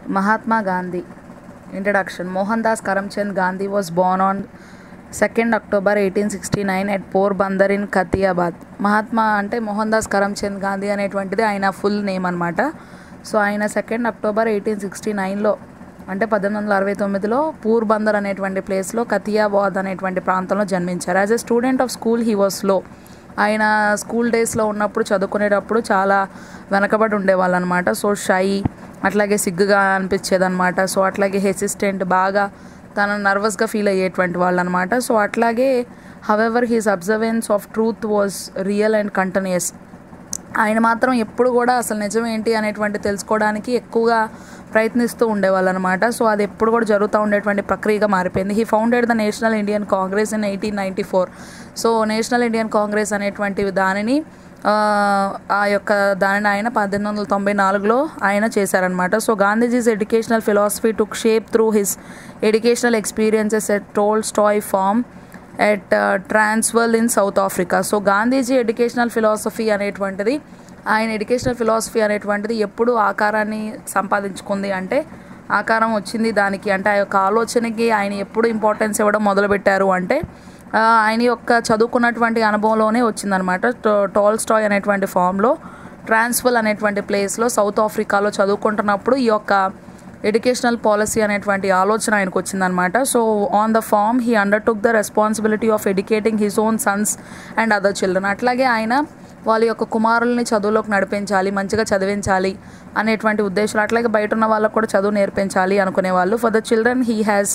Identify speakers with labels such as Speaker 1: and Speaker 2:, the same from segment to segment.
Speaker 1: Mahatma Gandhi. Introduction Mohandas Karamchand Gandhi was born on 2nd October 1869 at Porbandar in Kathiawad. Mahatma అంటే మోహన్ దాస్ కరమ్చంద్ గాంధీ అనేటువంటిది ఆయన full name అనమాట so ఆయన second October eighteen sixty నైన్లో అంటే పద్దెనిమిది వందల అరవై తొమ్మిదిలో పూర్బందర్ అనేటువంటి ప్లేస్లో కతియాబాద్ అనేటువంటి ప్రాంతంలో జన్మించారు as a student of school he was low ఆయన స్కూల్ డేస్లో ఉన్నప్పుడు చదువుకునేటప్పుడు చాలా వెనకబడి ఉండేవాళ్ళు అనమాట సో షై అట్లాగే సిగ్గుగా అనిపించేదన్నమాట సో అట్లాగే హెసిస్టెంట్ బాగా తన నర్వస్గా ఫీల్ అయ్యేటువంటి వాళ్ళు అనమాట సో అట్లాగే however his observance of truth was real and continuous ఆయన మాత్రం ఎప్పుడు కూడా అసలు నిజం ఏంటి అనేటువంటి తెలుసుకోవడానికి ఎక్కువగా ప్రయత్నిస్తూ ఉండేవాళ్ళు అనమాట సో అది ఎప్పుడు కూడా జరుగుతూ ఉండేటువంటి ప్రక్రియగా మారిపోయింది he founded the National Indian Congress in eighteen ninety four so National Indian Congress అనేటువంటి దానిని ఆ, ఆ యొక్క దానిని ఆయన పద్దెనిమిది వందల తొంభై నాలుగులో ఆయన చేశారనమాట so Gandhiji's educational philosophy took shape through his educational experiences at Tolstoy farm at Transvaal in South Africa so Gandhiji educational philosophy అనేటువంటిది ఆయన ఎడ్యుకేషనల్ ఫిలాసఫీ అనేటువంటిది ఎప్పుడు ఆకారాన్ని సంపాదించుకుంది అంటే ఆకారం వచ్చింది దానికి అంటే ఆ యొక్క ఆలోచనకి ఆయన ఎప్పుడు ఇంపార్టెన్స్ ఇవ్వడం మొదలుపెట్టారు అంటే ఆ, ఆయన యొక్క చదువుకున్నటువంటి అనుభవంలోనే వచ్చిందనమాట టోల్ స్టాయ్ అనేటువంటి ఫామ్లో ట్రాన్స్ఫల్ అనేటువంటి ప్లేస్లో సౌత్ ఆఫ్రికాలో చదువుకుంటున్నప్పుడు ఈ యొక్క ఎడ్యుకేషనల్ పాలసీ అనేటువంటి ఆలోచన ఆయనకు వచ్చిందనమాట so on the farm he undertook the responsibility of educating his own sons and other children అట్లాగే ఆయన వాళ్ళ యొక్క కుమారుల్ని చదువులోకి నడిపించాలి మంచిగా చదివించాలి అనేటువంటి ఉద్దేశాలు అట్లాగే బయట ఉన్న వాళ్ళకు కూడా చదువు నేర్పించాలి అనుకునేవాళ్ళు for the children he has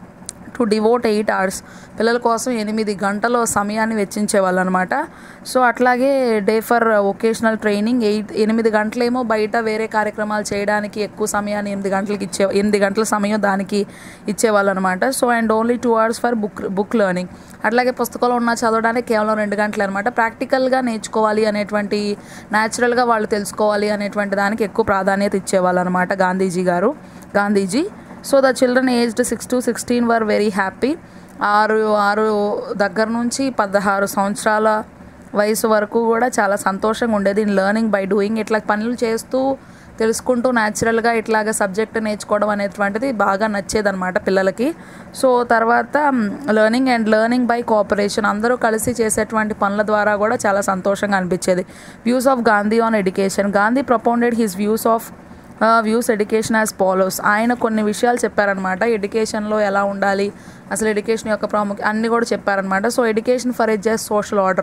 Speaker 1: to devote eight hours పిల్లల కోసం ఎనిమిది గంటల సమయాన్ని వెచ్చించేవాళ్ళు అనమాట సో అట్లాగే day for vocational training eight ఎనిమిది గంటలేమో బయట వేరే కార్యక్రమాలు చేయడానికి ఎక్కువ సమయాన్ని ఎనిమిది గంటలకి ఇచ్చే ఎనిమిది గంటల సమయం దానికి ఇచ్చేవాళ్ళు అనమాట so and only two hours for book book learning అట్లాగే పుస్తకంలో ఉన్న చదవడానికి కేవలం రెండు గంటలు అనమాట ప్రాక్టికల్గా నేర్చుకోవాలి అనేటువంటి న్యాచురల్గా వాళ్ళు తెలుసుకోవాలి అనేటువంటి దానికి ఎక్కువ ప్రాధాన్యత ఇచ్చేవాళ్ళు అనమాట గాంధీజీ గారు Gandhiji so the children aged six to sixteen were very happy ఆరు ఆరు దగ్గర నుంచి పదహారు సంవత్సరాల వయసు వరకు కూడా చాలా సంతోషంగా ఉండేది ఇన్ లెర్నింగ్ బై డూయింగ్ ఇట్లా పనులు చేస్తూ తెలుసుకుంటూ న్యాచురల్గా ఇట్లాగ సబ్జెక్ట్ నేర్చుకోవడం అనేటువంటిది బాగా నచ్చేదన్నమాట పిల్లలకి సో తర్వాత learning and learning by cooperation అందరూ కలిసి చేసేటువంటి పనుల ద్వారా కూడా చాలా సంతోషంగా అనిపించేది views of Gandhi on education Gandhi propounded his views of views education as follows ఆయన కొన్ని విషయాలు చెప్పారనమాట ఎడ్యుకేషన్లో ఎలా ఉండాలి అసలు ఎడ్యుకేషన్ యొక్క ప్రాముఖ్య అన్నీ కూడా చెప్పారనమాట so education for a just social order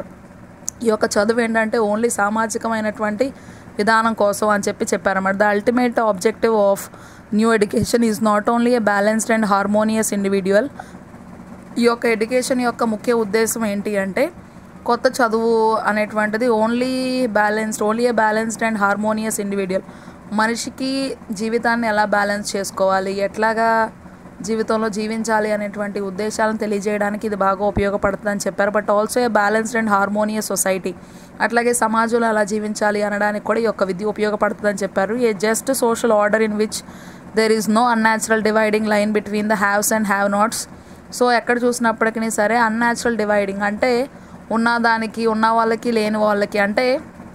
Speaker 1: ఈ యొక్క చదువు ఏంటంటే ఓన్లీ సామాజికమైనటువంటి విధానం కోసం అని చెప్పి చెప్పారన్నమాట the ultimate objective of new education is not only a balanced and harmonious individual ఈ యొక్క ఎడ్యుకేషన్ యొక్క ముఖ్య ఉద్దేశం ఏంటి అంటే కొత్త చదువు అనేటువంటిది only balanced only a balanced and harmonious individual మనిషికి జీవితాన్ని ఎలా బ్యాలెన్స్ చేసుకోవాలి ఎట్లాగా జీవితంలో జీవించాలి అనేటువంటి ఉద్దేశాలను తెలియజేయడానికి ఇది బాగా ఉపయోగపడుతుందని చెప్పారు but also a balanced and harmonious society అట్లాగే సమాజంలో ఎలా జీవించాలి అనడానికి కూడా ఈ యొక్క విద్య ఉపయోగపడుతుందని చెప్పారు a just social order in which there is no unnatural dividing line between the haves and have nots so ఎక్కడ చూసినప్పటికీ సరే అన్యాచురల్ డివైడింగ్ అంటే ఉన్న దానికి ఉన్న వాళ్ళకి లేని వాళ్ళకి అంటే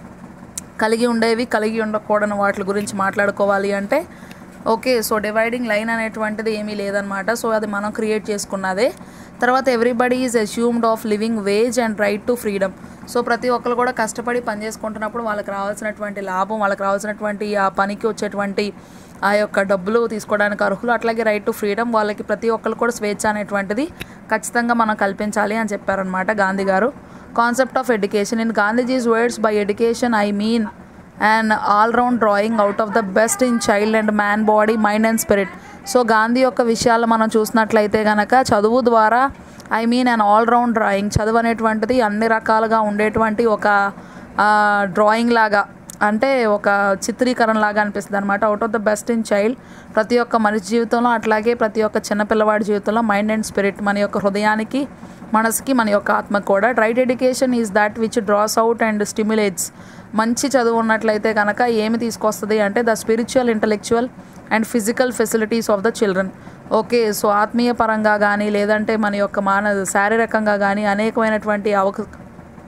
Speaker 1: కలిగి ఉండేవి కలిగి ఉండకూడని వాటి గురించి మాట్లాడుకోవాలి అంటే ఓకే సో డివైడింగ్ లైన్ అనేటువంటిది ఏమీ లేదనమాట సో అది మనం క్రియేట్ చేసుకున్నదే తర్వాత everybody is assumed of living wage and right to freedom so ప్రతి ఒక్కరు కూడా కష్టపడి పని చేసుకుంటున్నప్పుడు వాళ్ళకి రావాల్సినటువంటి లాభం వాళ్ళకి రావాల్సినటువంటి ఆ పనికి వచ్చేటువంటి ఆ యొక్క డబ్బులు తీసుకోవడానికి అర్హులు అట్లాగే రైట్ టు ఫ్రీడమ్ వాళ్ళకి ప్రతి ఒక్కరు కూడా స్వేచ్ఛ అనేటువంటిది ఖచ్చితంగా మనం కల్పించాలి అని చెప్పారనమాట గాంధీ గారు concept of education in Gandhiji's words by education I mean and all round drawing out of the best in child and man body mind and spirit so Gandhi యొక్క విషయాలు మనం చూసినట్లయితే కనుక చదువు ద్వారా I mean and all round drawing చదువు అనేటువంటిది అన్ని రకాలుగా ఉండేటువంటి ఒక డ్రాయింగ్ లాగా అంటే ఒక చిత్రీకరణ లాగా అనిపిస్తుంది అనమాట out of the best in child ప్రతి ఒక్క మనిషి జీవితంలో అట్లాగే ప్రతి ఒక్క చిన్నపిల్లవాడి జీవితంలో మైండ్ అండ్ స్పిరిట్ మన యొక్క హృదయానికి మనసుకి మన యొక్క ఆత్మ కూడా right education is that which draws out and stimulates మంచి చదువు ఉన్నట్లయితే కనుక ఏమి తీసుకొస్తుంది అంటే the spiritual intellectual and physical facilities of the children okay so ఆత్మీయ పరంగా కానీ లేదంటే మన యొక్క మాన శారీరకంగా కానీ అనేకమైనటువంటి అవక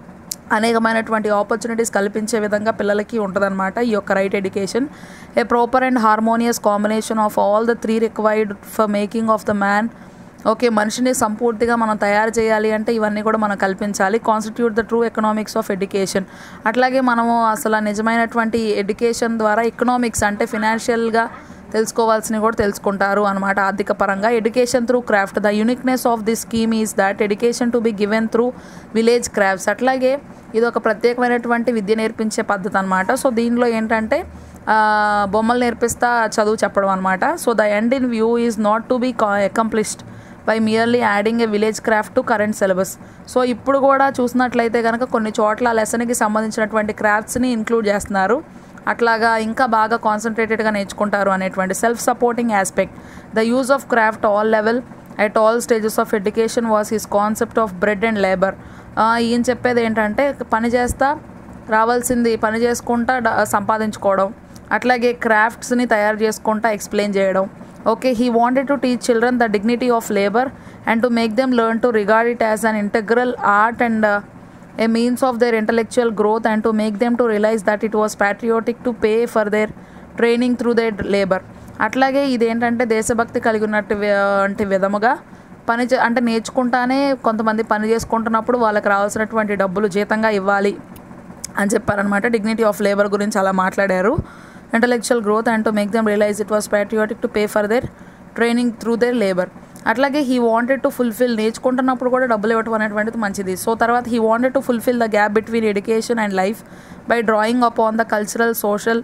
Speaker 1: అనేకమైనటువంటి ఆపర్చునిటీస్ కల్పించే విధంగా పిల్లలకి ఉంటుందన్నమాట ఈ యొక్క right education a proper and harmonious combination of all the three required for making of the man okay మనిషిని సంపూర్తిగా మనం తయారు చేయాలి అంటే ఇవన్నీ కూడా మనం కల్పించాలి constitute the true economics of education అట్లాగే మనము అసలు నిజమైనటువంటి ఎడ్యుకేషన్ ద్వారా ఎకనామిక్స్ అంటే ఫినాన్షియల్గా తెలుసుకోవాల్సినవి కూడా తెలుసుకుంటారు అనమాట ఆర్థిక పరంగా education through craft the uniqueness of this scheme is that education to be given through village crafts అట్లాగే ఇది ఒక ప్రత్యేకమైనటువంటి విద్య నేర్పించే పద్ధతి అనమాట సో దీనిలో ఏంటంటే ఆ, బొమ్మలు నేర్పిస్తా చదువు చెప్పడం అనమాట so the end in view is not to be accomplished by merely adding a village craft to current syllabus so ఇప్పుడు కూడా చూసినట్లయితే కనుక కొన్ని చోట్ల లెసన్కి సంబంధించినటువంటి క్రాఫ్ట్స్ని ఇంక్లూడ్ చేస్తున్నారు అట్లాగా ఇంకా బాగా కాన్సన్ట్రేటెడ్గా నేర్చుకుంటారు అనేటువంటి self supporting aspect the use of craft all level at all stages of education was his concept of bread and labour ఈయన చెప్పేది ఏంటంటే పని చేస్తా రావాల్సింది పని చేసుకుంటా డ- సంపాదించుకోవడం అట్లాగే క్రాఫ్ట్స్ని తయారు చేసుకుంటా ఎక్స్ప్లెయిన్ చేయడం okay he wanted to teach children the dignity of labour and to make them learn to regard it as an integral art and a means of their intellectual growth and to make them to realise that it was patriotic to pay for their training through their labour అట్లాగే ఇదేంటంటే దేశభక్తి కలిగి ఉన్నట్టు వి- వంటి విధముగా పని చే- అంటే నేర్చుకుంటానే కొంతమంది పని చేసుకుంటున్నప్పుడు వాళ్ళకి రావాల్సినటువంటి డబ్బులు జీతంగా ఇవ్వాలి అని చెప్పారనమాట డిగ్నిటీ ఆఫ్ లేబర్ గురించి అలా మాట్లాడారు intellectual growth and to make them realise it was patriotic to pay for their training through their labour అట్లాగే హీ వాంటెడ్ టు ఫుల్ఫిల్ నేర్చుకుంటున్నప్పుడు కూడా డబ్బులు ఇవ్వటం అనేటువంటిది మంచిది సో తర్వాత he wanted to fulfil the gap between education and life by drawing up on the cultural social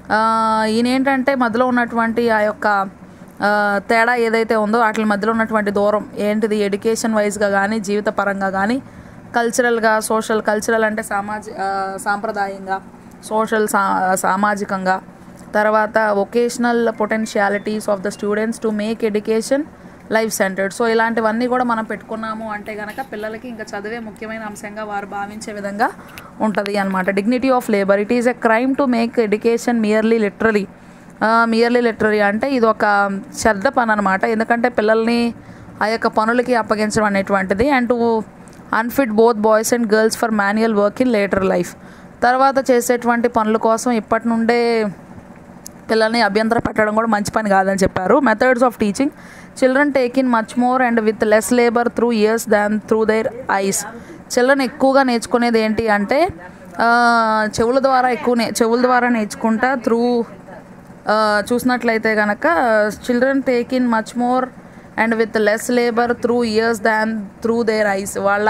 Speaker 1: ఈయన ఏంటంటే మధ్యలో ఉన్నటువంటి ఆ యొక్క ఆ, తేడా ఏదైతే ఉందో వాటి మధ్యలో ఉన్నటువంటి దూరం ఏంటిది ఎడ్యుకేషన్ వైజ్గా కానీ జీవిత పరంగా కానీ కల్చరల్గా సోషల్ కల్చరల్ అంటే సామాజి ఆ, సాంప్రదాయంగా సోషల్ సా సామాజికంగా తర్వాత vocational potentialities of the students to make education life centred so ఇలాంటివన్నీ కూడా మనం పెట్టుకున్నాము అంటే కనుక పిల్లలకి ఇంకా చదివే ముఖ్యమైన అంశంగా వారు భావించే విధంగా ఉంటుంది అనమాట dignity of labour it is a crime to make education merely literally merely literary అంటే ఇది ఒక శ్రద్ధ పని అనమాట ఎందుకంటే పిల్లల్ని ఆ యొక్క పనులకి అప్పగించడం అనేటువంటిది and to unfit both boys and girls for manual work in later life తర్వాత చేసేటువంటి పనుల కోసం ఇప్పటి నుండే పిల్లల్ని అభ్యంతర పెట్టడం కూడా మంచి పని కాదని చెప్పారు methods of teaching children take in much more and with less labour through ears than through their eyes children ఎక్కువగా నేర్చుకునేది ఏంటి అంటే ఆ, చెవుల ద్వారా ఎక్కువ నే చెవుల ద్వారా నేర్చుకుంటా త్రూ చూసినట్లయితే కనుక children take in much more and with less labour through ears than through their eyes వాళ్ళ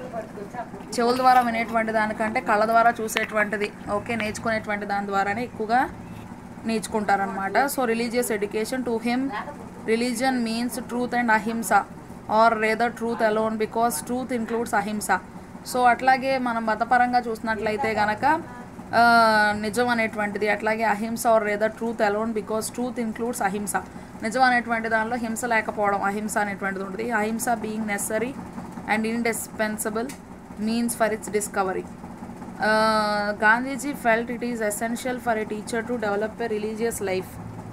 Speaker 1: చెవుల ద్వారా వినేటువంటి దానికంటే కళ్ళ ద్వారా చూసేటువంటిది ఓకే నేర్చుకునేటువంటి దాని ద్వారానే ఎక్కువగా నేర్చుకుంటారనమాట so religious education to him religion means truth and ahimsa or rather truth alone because truth includes ahimsa so అట్లాగే మనం మతపరంగా చూసినట్లయితే గనక ఆ, నిజం అనేటువంటిది అట్లాగే ahimsa or rather truth alone because truth includes ahimsa నిజం అనేటువంటి దానిలో హింస లేకపోవడం అహింస అనేటువంటిది ఉంటుంది ahimsa being necessary and indispensable means for its discovery Gandhiji felt it is essential for a teacher to develop a religious life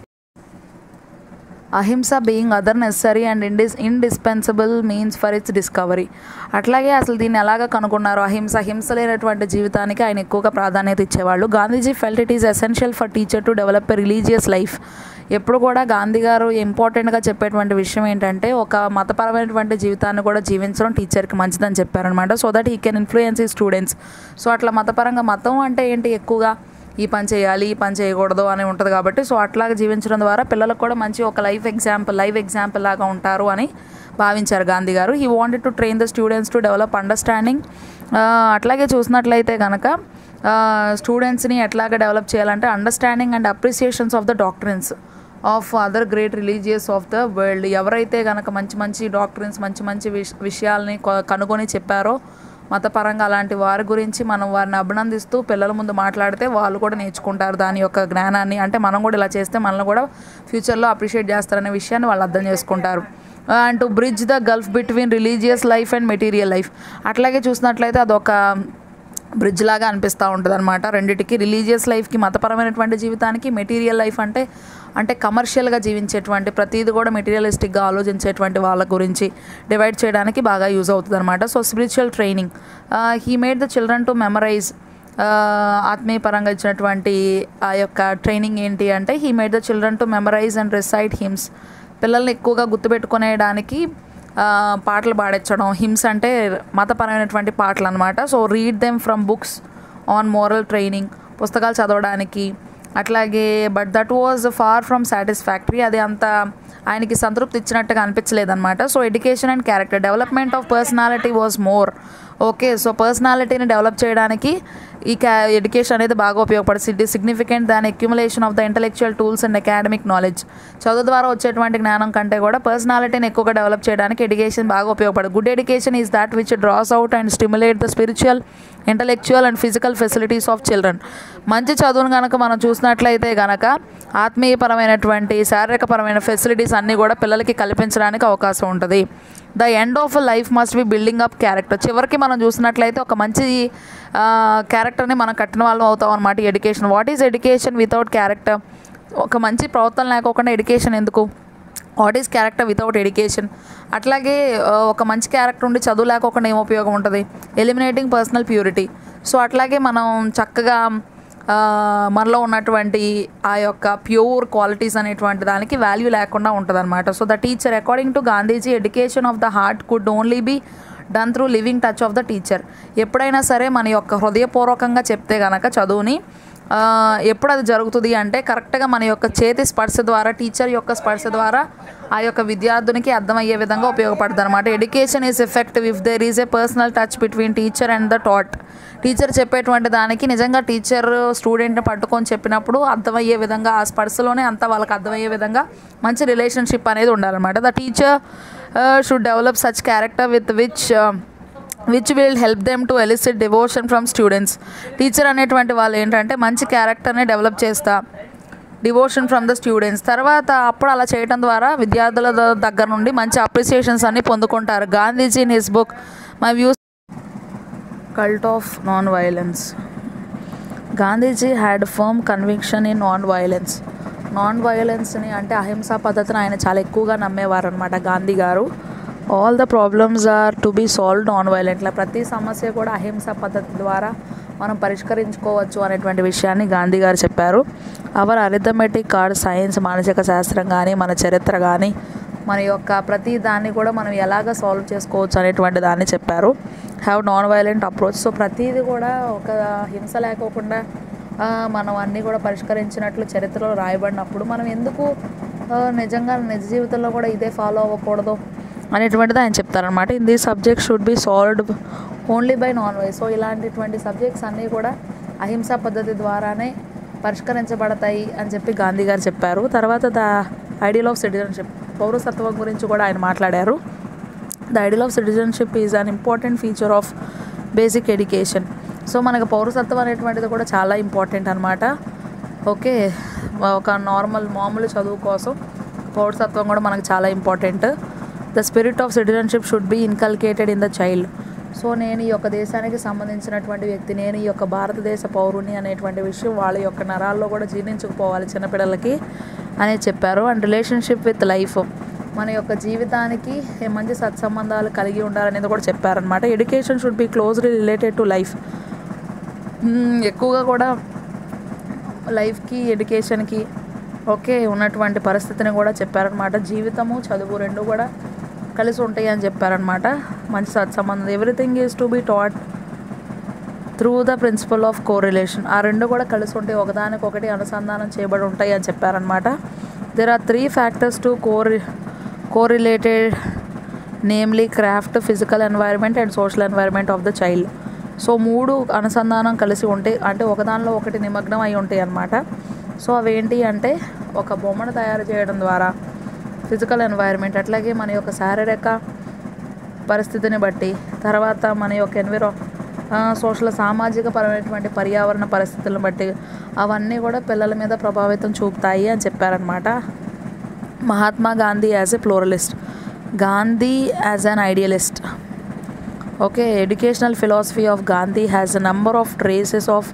Speaker 1: ahimsa being other necessary and ఇండిస్ indispensable means for its discovery అట్లాగే అసలు దీన్ని ఎలాగ కనుగొన్నారు అహింస హింస లేనటువంటి జీవితానికి ఆయన ఎక్కువగా ప్రాధాన్యత ఇచ్చేవాళ్ళు Gandhiji felt it is essential for teacher to develop a religious life ఎప్పుడు కూడా గాంధీ గారు ఇంపార్టెంట్గా చెప్పేటువంటి విషయం ఏంటంటే ఒక మతపరమైనటువంటి జీవితాన్ని కూడా జీవించడం టీచర్కి మంచిదని చెప్పారనమాట so that he can influence the students so అట్లా మతపరంగా మతం అంటే ఏంటి ఎక్కువగా ఈ పని చేయాలి ఈ పని చేయకూడదు అని ఉంటుంది కాబట్టి సో అట్లాగా జీవించడం ద్వారా పిల్లలకు కూడా మంచి ఒక లైఫ్ ఎగ్జాంపుల్ లైవ్ ఎగ్జాంపుల్ లాగా ఉంటారు అని భావించారు గాంధీ గారు he wanted to train the students to develop understanding అట్లాగే చూసినట్లయితే కనుక స్టూడెంట్స్ని ఎట్లాగా డెవలప్ చేయాలంటే understanding and appreciations of the doctrines of other great religious of the world ఎవరైతే కనుక మంచి మంచి డాక్టరెన్స్ మంచి మంచి విష విషయాల్ని కొ- కనుగొని చెప్పారో మతపరంగా అలాంటి వారి గురించి మనం వారిని అభినందిస్తూ పిల్లల ముందు మాట్లాడితే వాళ్ళు కూడా నేర్చుకుంటారు దాని యొక్క జ్ఞానాన్ని అంటే మనం కూడా ఇలా చేస్తే మనల్ని కూడా ఫ్యూచర్లో అప్రిషియేట్ చేస్తారనే విషయాన్ని వాళ్ళు అర్థం చేసుకుంటారు and to bridge the gulf between religious life and material life అట్లాగే చూసినట్లయితే అదొక బ్రిడ్జ్ లాగా అనిపిస్తూ ఉంటుంది అనమాట రెండింటికి రిలీజియస్ లైఫ్కి మతపరమైనటువంటి జీవితానికి మెటీరియల్ లైఫ్ అంటే అంటే కమర్షియల్గా జీవించేటువంటి ప్రతిదీ కూడా మెటీరియలిస్టిక్గా ఆలోచించేటువంటి వాళ్ళ గురించి డివైడ్ చేయడానికి బాగా యూజ్ అవుతుంది అనమాట so spiritual training he made the children to memorize ఆత్మీయ పరంగా ఇచ్చినటువంటి ఆ యొక్క ట్రైనింగ్ ఏంటి అంటే he made the children to memorize and recite hymns పిల్లల్ని ఎక్కువగా గుర్తుపెట్టుకునేయడానికి ఆ, పాటలు పాడించడం హిమ్స్ అంటే మతపరమైనటువంటి పాటలు అనమాట so read them from books on moral training పుస్తకాలు చదవడానికి అట్లాగే but that was far from satisfactory అది అంత ఆయనకి సంతృప్తి ఇచ్చినట్టుగా అనిపించలేదన్నమాట so education and character development of personality was more okay so పర్సనాలిటీని డెవలప్ చేయడానికి ఈ క్యా ఎడ్యుకేషన్ అనేది బాగా ఉపయోగపడుతుంది సిగ్నిఫికెంట్ దాని accumulation of the intellectual tools and academic knowledge చదువు ద్వారా వచ్చేటువంటి జ్ఞానం కంటే కూడా పర్సనాలిటీని ఎక్కువగా డెవలప్ చేయడానికి ఎడ్యుకేషన్ బాగా ఉపయోగపడుతుంది good education is that which draws out and stimulate the spiritual intellectual and physical facilities of children మంచి చదువును కనుక మనం చూసినట్లయితే కనుక ఆత్మీయపరమైనటువంటి శారీరకపరమైన ఫెసిలిటీస్ అన్నీ కూడా పిల్లలకి కల్పించడానికి అవకాశం ఉంటుంది the end of life must be building up character చివరికి మనం చూసినట్లయితే ఒక మంచి క్యారెక్టర్ని మనం కట్టిన వాళ్ళం అవుతాం అనమాట education what is education without character ఒక మంచి ప్రవర్తన లేకోకుండా ఎడ్యుకేషన్ ఎందుకు what is character without education అట్లాగే ఆ, ఒక మంచి క్యారెక్టర్ ఉండి చదువు లేకోకుండా ఏం ఉపయోగం ఉంటుంది ఎలిమినేటింగ్ పర్సనల్ ప్యూరిటీ సో అట్లాగే మనం చక్కగా ఆ, మనలో ఉన్నటువంటి ఆ యొక్క ప్యూర్ క్వాలిటీస్ అనేటువంటి దానికి వాల్యూ లేకుండా ఉంటుంది అనమాట so the teacher according to Gandhiji education of the heart could only be done through living touch of the teacher ఎప్పుడైనా సరే మన యొక్క హృదయపూర్వకంగా చెప్తే గనక చదువుని ఆ, ఎప్పుడు అది జరుగుతుంది అంటే కరెక్ట్గా మన యొక్క చేతి స్పర్శ ద్వారా టీచర్ యొక్క స్పర్శ ద్వారా ఆ యొక్క విద్యార్థునికి అర్థమయ్యే విధంగా ఉపయోగపడుతుంది అనమాట education is effective if there is a personal touch between teacher and the taught teacher చెప్పేటువంటి దానికి నిజంగా టీచర్ స్టూడెంట్ని పట్టుకొని చెప్పినప్పుడు అర్థమయ్యే విధంగా ఆ స్పర్శలోనే అంతా వాళ్ళకి అర్థమయ్యే విధంగా మంచి రిలేషన్షిప్ అనేది ఉండాలన్నమాట the teacher should develop such character with which which will help them to elicit devotion from students teacher అనేటువంటి వాళ్ళు ఏంటంటే మంచి క్యారెక్టర్ని డెవలప్ చేస్తా డివోషన్ ఫ్రమ్ ద స్టూడెంట్స్ తర్వాత అప్పుడు అలా చేయడం ద్వారా విద్యార్థుల ద- దగ్గర నుండి మంచి అప్రిసియేషన్స్ అన్ని పొందుకుంటారు Gandhiji in his book my views cult of non violence Gandhiji had firm conviction in non violence non వైలెన్స్ని అంటే అహింసా పద్ధతిని ఆయన చాలా ఎక్కువగా నమ్మేవారు అనమాట గాంధీ గారు all the problems are to be solve non వైలెంట్లా ప్రతి సమస్య కూడా అహింసా పద్ధతి ద్వారా మనం పరిష్కరించుకోవచ్చు అనేటువంటి విషయాన్ని గాంధీ గారు చెప్పారు అవర్ అరిథమెటిక్ కార్డ్ సైన్స్ మానసిక శాస్త్రం కానీ మన చరిత్ర కానీ మన యొక్క ప్రతి దాన్ని కూడా మనం ఎలాగ సాల్వ్ చేసుకోవచ్చు అనేటువంటి దాన్ని చెప్పారు have non violent approach so ప్రతిదీ కూడా ఒక హింస లేకోకుండా ఆ, మనం అన్నీ కూడా పరిష్కరించినట్లు చరిత్రలో రాయబడినప్పుడు మనం ఎందుకు ఆ, నిజంగా నిజ జీవితంలో కూడా ఇదే ఫాలో అవ్వకూడదు అనేటువంటిది ఆయన చెప్తారనమాట in the subject should be solved only by non veg so ఇలాంటిటువంటి సబ్జెక్ట్స్ అన్నీ కూడా అహింసా పద్ధతి ద్వారానే పరిష్కరించబడతాయి అని చెప్పి గాంధీ గారు చెప్పారు తర్వాత ద ఐడియల్ ఆఫ్ సిటిజన్షిప్ పౌరసత్వం గురించి కూడా ఆయన మాట్లాడారు the ideal of citizenship is an important feature of basic education so మనకు పౌరసత్వం అనేటువంటిది కూడా చాలా ఇంపార్టెంట్ అనమాట ఓకే ఒక నార్మల్ మామూలు చదువు కోసం పౌరసత్వం కూడా మనకు చాలా important the spirit of citizenship should be inculcated in the child so నేను ఈ యొక్క దేశానికి సంబంధించినటువంటి వ్యక్తి నేను ఈ యొక్క భారతదేశ పౌరుని అనేటువంటి విషయం వాళ్ళ యొక్క నరాల్లో కూడా జీర్ణించుకుపోవాలి చిన్నపిల్లలకి అనేది చెప్పారు అండ్ రిలేషన్షిప్ విత్ లైఫ్ మన యొక్క జీవితానికి మంచి సత్సంబంధాలు కలిగి ఉండాలనేది కూడా చెప్పారనమాట education should be closely related to life ఎక్కువగా కూడా లైఫ్కి ఎడ్యుకేషన్కి ఓకే ఉన్నటువంటి పరిస్థితిని కూడా చెప్పారనమాట జీవితము చదువు రెండు కూడా కలిసి ఉంటాయి అని చెప్పారనమాట మంచి సత్సంబంధం everything is to be taught through the principle of correlation ఆ రెండు కూడా కలిసి ఉంటాయి ఒకదానికొకటి అనుసంధానం చేయబడి ఉంటాయి అని చెప్పారనమాట there are three factors to corre correlated namely craft physical environment and social environment of the child so మూడు అనుసంధానం కలిసి ఉంటాయి అంటే ఒకదానిలో ఒకటి నిమగ్నం అయి ఉంటాయి అన్నమాట సో అవేంటి అంటే ఒక బొమ్మను తయారు చేయడం ద్వారా ఫిజికల్ ఎన్వైర్న్మెంట్ అట్లాగే మన యొక్క శారీరక పరిస్థితిని బట్టి తర్వాత మన యొక్క ఎన్విరో సోషల్ సామాజిక పరమైనటువంటి పర్యావరణ పరిస్థితులను బట్టి అవన్నీ కూడా పిల్లల మీద ప్రభావితం చూపుతాయి అని చెప్పారనమాట Mahatma Gandhi as a pluralist Gandhi as an idealist okay educational philosophy of Gandhi has a number of traces of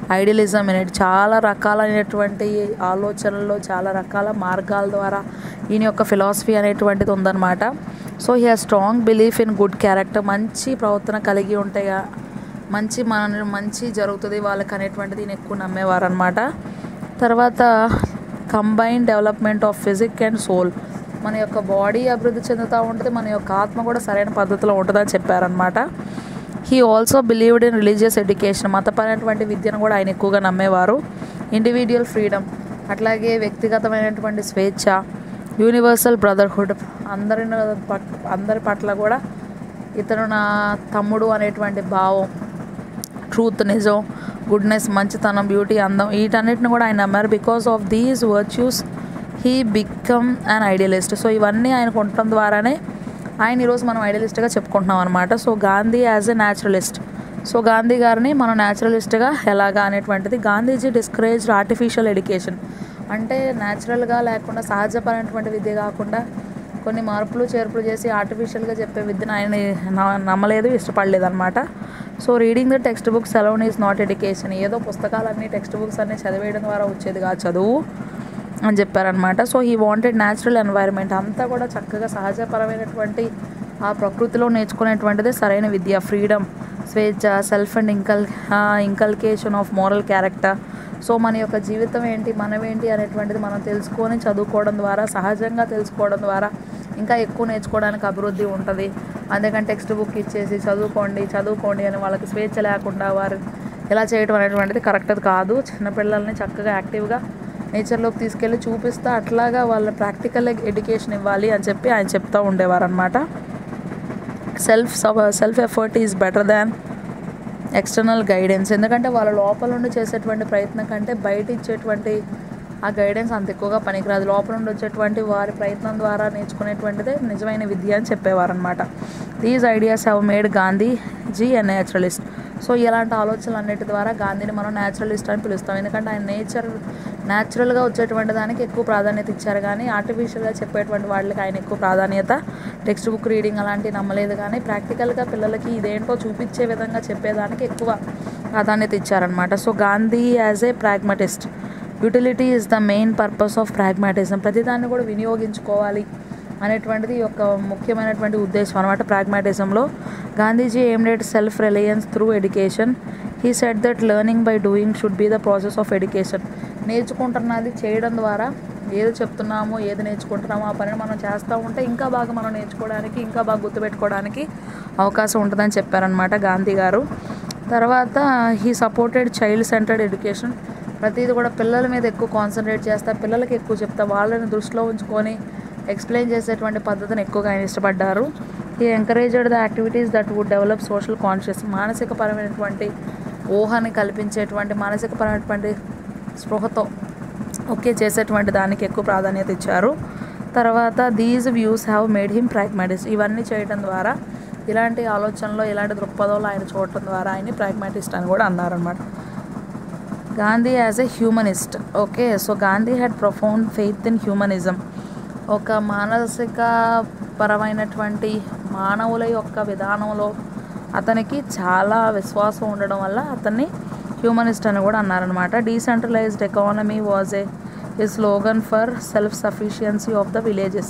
Speaker 1: idealism అనేది చాలా రకాలైనటువంటి ఆలోచనల్లో చాలా రకాల మార్గాల ద్వారా ఈయన యొక్క ఫిలాసఫీ అనేటువంటిది ఉందన్నమాట so he has strong belief in good character మంచి ప్రవర్తన కలిగి ఉంటే మంచి మన మంచి జరుగుతుంది వాళ్ళకి అనేటువంటిది ఈయన ఎక్కువ నమ్మేవారు అనమాట తర్వాత combine development of physique and soul మన యొక్క బాడీ అభివృద్ధి చెందుతూ ఉంటుంది మన యొక్క ఆత్మ కూడా సరైన పద్ధతిలో ఉంటుందని చెప్పారనమాట he also believed in religious education మతపరమైనటువంటి విద్యను కూడా ఆయన ఎక్కువగా నమ్మేవారు ఇండివిజువల్ ఫ్రీడమ్ అట్లాగే వ్యక్తిగతమైనటువంటి స్వేచ్ఛ యూనివర్సల్ బ్రదర్హుడ్ అందరి అందరి పట్ల కూడా ఇతను నా తమ్ముడు అనేటువంటి భావం ట్రూత్ నిజం గుడ్నెస్ మంచితనం బ్యూటీ అందం వీటన్నిటిని కూడా ఆయన నమ్మారు because of these virtues he become an idealist so ఇవన్నీ ఆయనకు ఉండటం ద్వారానే ఆయన ఈరోజు మనం ఐడియలిస్ట్గా చెప్పుకుంటున్నాం అనమాట so Gandhi as a naturalist so Gandhi గారిని మనం న్యాచురలిస్ట్గా ఎలాగా అనేటువంటిది గాంధీజీ డిస్కరేజ్డ్ ఆర్టిఫిషియల్ ఎడ్యుకేషన్ అంటే న్యాచురల్గా లేకుండా సహజపరమైనటువంటి విద్య కాకుండా కొన్ని మార్పులు చేర్పులు చేసి ఆర్టిఫిషియల్గా చెప్పే విద్యను ఆయన న- నమ్మలేదు ఇష్టపడలేదు అనమాట so reading the text books alone is not education ఏదో పుస్తకాలన్నీ టెక్స్ట్ బుక్స్ అన్నీ చదివేయడం ద్వారా వచ్చేది కాదు చదువు అని చెప్పారనమాట so he wanted natural environment అంతా కూడా చక్కగా సహజపరమైనటువంటి ఆ ప్రకృతిలో నేర్చుకునేటువంటిదే సరైన విద్య ఫ్రీడమ్ స్వేచ్ఛ self and incul inculcation of moral character so మన యొక్క జీవితం ఏంటి మనమేంటి అనేటువంటిది మనం తెలుసుకొని చదువుకోవడం ద్వారా సహజంగా తెలుసుకోవడం ద్వారా ఇంకా ఎక్కువ నేర్చుకోవడానికి అభివృద్ధి ఉంటుంది అందుకని టెక్స్ట్ బుక్ ఇచ్చేసి చదువుకోండి చదువుకోండి అని వాళ్ళకి స్వేచ్ఛ లేకుండా వారు ఇలా చేయడం అనేటువంటిది కరెక్ట్ కాదు చిన్నపిల్లల్ని చక్కగా యాక్టివ్గా నేచర్లోకి తీసుకెళ్ళి చూపిస్తా అట్లాగా వాళ్ళ ప్రాక్టికల్ ఎడ్యుకేషన్ ఇవ్వాలి అని చెప్పి ఆయన చెప్తూ ఉండేవారు అనమాట self self effort is better than external guidance ఎందుకంటే వాళ్ళ లోపల నుండి చేసేటువంటి ప్రయత్నం కంటే బయట ఇచ్చేటువంటి ఆ గైడెన్స్ అంత ఎక్కువగా పనికిరాదు లోపల నుండి వచ్చేటువంటి వారి ప్రయత్నం ద్వారా నేర్చుకునేటువంటిదే నిజమైన విద్య అని చెప్పేవారు అనమాట these ideas have made Gandhi ji a naturalist so ఇలాంటి ఆలోచనలు అన్నిటి ద్వారా గాంధీని మనం నేచురలిస్ట్ అని పిలుస్తాం ఎందుకంటే ఆయన నేచర్ న్యాచురల్గా వచ్చేటువంటి దానికి ఎక్కువ ప్రాధాన్యత ఇచ్చారు కానీ ఆర్టిఫిషియల్గా చెప్పేటువంటి వాళ్ళకి ఆయన ఎక్కువ ప్రాధాన్యత టెక్స్ట్ బుక్ రీడింగ్ అలాంటివి నమ్మలేదు కానీ ప్రాక్టికల్గా పిల్లలకి ఇదేంటో చూపించే విధంగా చెప్పేదానికి ఎక్కువ ప్రాధాన్యత ఇచ్చారనమాట so Gandhi as a pragmatist utility is the main purpose of pragmatism ప్రతిదాన్ని కూడా వినియోగించుకోవాలి అనేటువంటిది ఈ యొక్క ముఖ్యమైనటువంటి ఉద్దేశం అనమాట ప్రాగ్మాటిజంలో Gandhiji aimed at self reliance through education he set that learning by doing should be the process of education నేర్చుకుంటున్నది చేయడం ద్వారా ఏది చెప్తున్నామో ఏది నేర్చుకుంటున్నామో ఆ పనిని మనం చేస్తూ ఉంటే ఇంకా బాగా మనం నేర్చుకోవడానికి ఇంకా బాగా గుర్తుపెట్టుకోవడానికి అవకాశం ఉంటుందని చెప్పారనమాట గాంధీ గారు తర్వాత he supported child centred education ప్రతిదీ కూడా పిల్లల మీద ఎక్కువ కాన్సన్ట్రేట్ చేస్తా పిల్లలకి ఎక్కువ చెప్తా వాళ్ళని దృష్టిలో ఉంచుకొని ఎక్స్ప్లెయిన్ చేసేటువంటి పద్ధతిని ఎక్కువగా ఆయన ఇష్టపడ్డారు ఈ encouraged the activities that would develop social conscious మానసికపరమైనటువంటి ఊహని కల్పించేటువంటి మానసికపరమైనటువంటి స్పృహతో ఓకే చేసేటువంటి దానికి ఎక్కువ ప్రాధాన్యత ఇచ్చారు తర్వాత these views have made him pragmatist ఇవన్నీ చేయడం ద్వారా ఇలాంటి ఆలోచనలో ఇలాంటి దృక్పథంలో ఆయన చూడటం ద్వారా ఆయన్ని ప్రాగ్మాటిస్ట్ అని కూడా అన్నారనమాట Gandhi as a humanist okay so Gandhi had profound faith in humanism ఒక మానసిక పరమైనటువంటి మానవుల యొక్క విధానంలో అతనికి చాలా విశ్వాసం ఉండడం వల్ల అతన్ని హ్యూమనిస్ట్ అని కూడా అన్నారనమాట decentralised economy was a a slogan for self sufficiency of the villages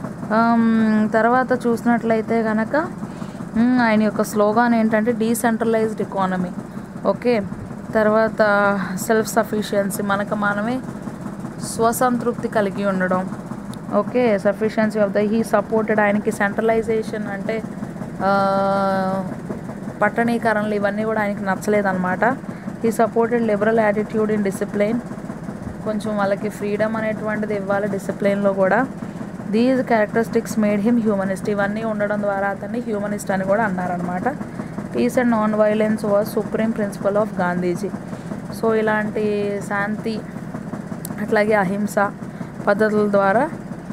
Speaker 1: తర్వాత చూసినట్లయితే కనుక మ్, ఆయన యొక్క స్లోగాన్ ఏంటంటే డీసెంట్రలైజ్డ్ ఎకానమీ ఓకే తర్వాత సెల్ఫ్ సఫిషియన్సీ మనకు మనమే స్వసంతృప్తి కలిగి ఉండడం okay sufficiency of the he supported ఆయనకి సెంట్రలైజేషన్ అంటే ఆ, పట్టణీకరణలు ఇవన్నీ కూడా ఆయనకి నచ్చలేదన్నమాట he supported liberal attitude in discipline కొంచెం వాళ్ళకి ఫ్రీడమ్ అనేటువంటిది ఇవ్వాలి డిసిప్లిన్లో కూడా these characteristics made him humanist ఇవన్నీ ఉండడం ద్వారా అతన్ని హ్యూమనిస్ట్ అని కూడా అన్నారనమాట peace and non violence was supreme principle of Gandhiji so ఇలాంటి శాంతి అట్లాగే అహింస పద్ధతుల ద్వారా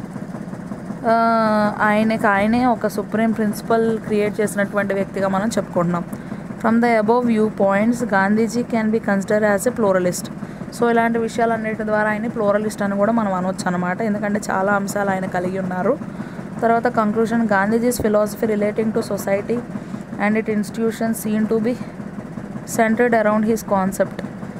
Speaker 1: ఆ, ఆయనకి ఆయనే ఒక సుప్రీం ప్రిన్సిపల్ క్రియేట్ చేసినటువంటి వ్యక్తిగా మనం చెప్పుకుంటున్నాం from the above view points Gandhiji can be consider as a pluralist so ఇలాంటి విషయాలన్నిటి ద్వారా ఆయన ప్లోరలిస్ట్ అని కూడా మనం అనొచ్చు అనమాట ఎందుకంటే చాలా అంశాలు ఆయన కలిగి ఉన్నారు తర్వాత conclusion Gandhiji's philosophy relating to society and it institution seen to be centred around his concept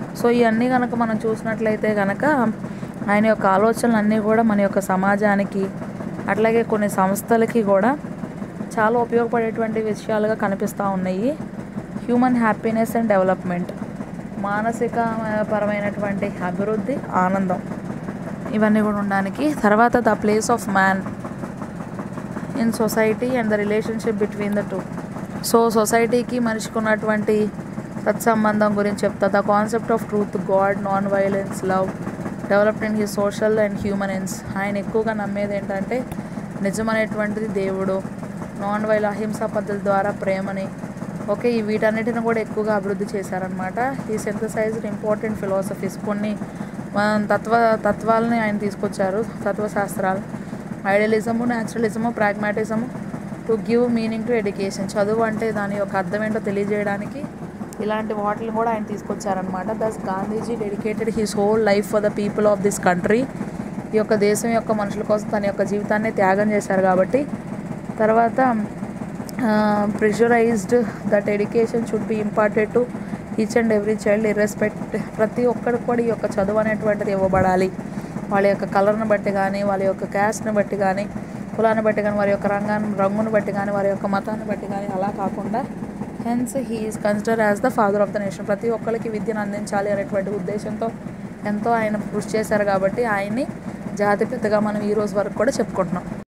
Speaker 1: so ఇవన్నీ కనుక మనం చూసినట్లయితే కనుక ఆయన యొక్క ఆలోచనలు అన్నీ కూడా మన యొక్క సమాజానికి అట్లాగే కొన్ని సంస్థలకి కూడా చాలా ఉపయోగపడేటువంటి విషయాలుగా కనిపిస్తూ ఉన్నాయి హ్యూమన్ హ్యాపీనెస్ అండ్ డెవలప్మెంట్ మానసిక పరమైనటువంటి అభివృద్ధి ఆనందం ఇవన్నీ కూడా ఉండడానికి తర్వాత the place of man in society and the relationship between the two so సొసైటీకి మనిషికి ఉన్నటువంటి సత్సంబంధం గురించి చెప్తా the concept of truth god non violence love developed in he social and human ఎన్స్ ఆయన ఎక్కువగా నమ్మేది ఏంటంటే నిజమనేటువంటిది దేవుడు నాన్ వైల్ అహింసా పద్ధతి ద్వారా ప్రేమని ఓకే ఈ వీటన్నిటిని కూడా ఎక్కువగా అభివృద్ధి చేశారనమాట ఈ సింథసైజ్డ్ ఇంపార్టెంట్ ఫిలాసఫీస్ కొన్ని ఆ, తత్వ తత్వాలని ఆయన తీసుకొచ్చారు తత్వశాస్త్రాలు idealism naturalism pragmatism to give meaning to education చదువు అంటే దాని యొక్క అర్థం ఏంటో తెలియజేయడానికి ఇలాంటి వాటిని కూడా ఆయన తీసుకొచ్చారనమాట thus Gandhiji dedicated his whole life for the people of this country ఈ యొక్క దేశం యొక్క మనుషుల కోసం తన యొక్క జీవితాన్ని త్యాగం చేశారు కాబట్టి తర్వాత pressurised that education should be imparted to each and every child irrespect ప్రతి ఒక్కరికి కూడా ఈ యొక్క చదువు అనేటువంటిది ఇవ్వబడాలి వాళ్ళ యొక్క కలర్ని బట్టి కానీ వాళ్ళ యొక్క క్యాస్ట్ని బట్టి కానీ కులాన్ని బట్టి కానీ వారి యొక్క రంగాన్ని రంగుని బట్టి కానీ వారి యొక్క మతాన్ని బట్టి కానీ అలా కాకుండా hence he is consider as the father of the nation ప్రతి ఒక్కరికి విద్యను అందించాలి అనేటువంటి ఉద్దేశంతో ఎంతో ఆయన కృషి చేశారు కాబట్టి ఆయన్ని జాతి పెద్దగా మనం ఈ రోజు వరకు కూడా చెప్పుకుంటున్నాం